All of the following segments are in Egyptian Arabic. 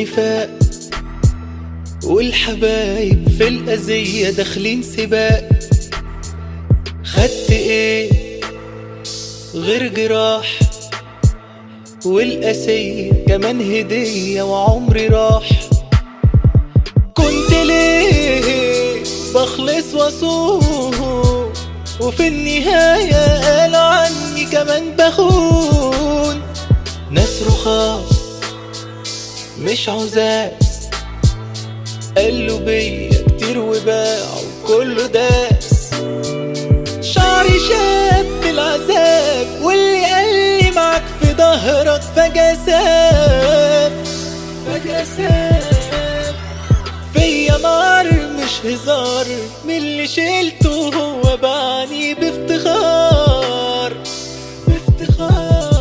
النفاق والحبايب في الأذية داخلين سباق خدت ايه غير جراح والقاسية كمان هدية وعمري راح كنت ليه بخلص واصوم وفي النهاية قالوا عني كمان بخون ناس رخاص مش عزاز قالوا بيا كتير وباعوا كله داس شعري شاب بالعذاب واللي قال لي معاك في ظهرك فجأة ساب فجأة ساب فيا نار مش هزار من اللي شلته هو بعني بافتخار بافتخار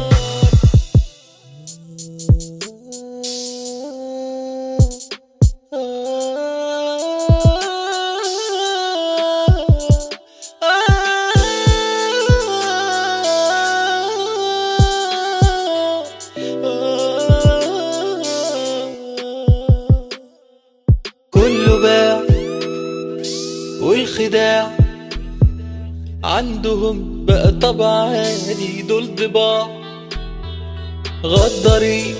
كله باع والخداع عندهم بقى طبع عادي دول ضباع غدارين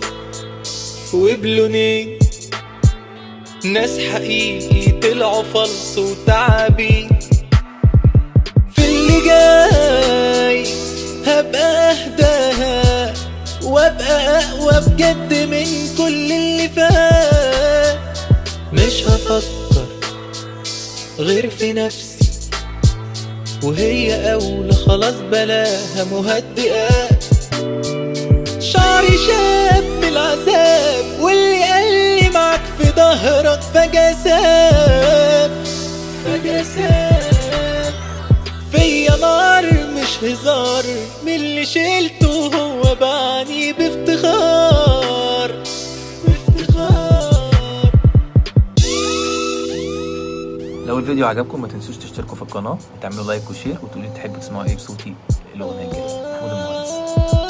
وبلونين ناس حقيقي طلعوا فلس وتعابين في اللي جاي هبقى اهداها وابقى اقوى بجد من كل اللي فات مش هفكر غير في نفسي وهي أولى خلاص بلاها مهدئات شعري شاب بالعذاب واللي قال لي معاك في ظهرك فجأة ساب فجأة ساب فيا نار مش هزار من اللي شلته هو بعني بافتخار بافتخار لو الفيديو عجبكم ما تنسوش تشتركوا في القناة وتعملوا لايك وشير وتقولوا لي تحبوا تسمعوا ايه بصوتي الأغنية الجاية محمود المهندس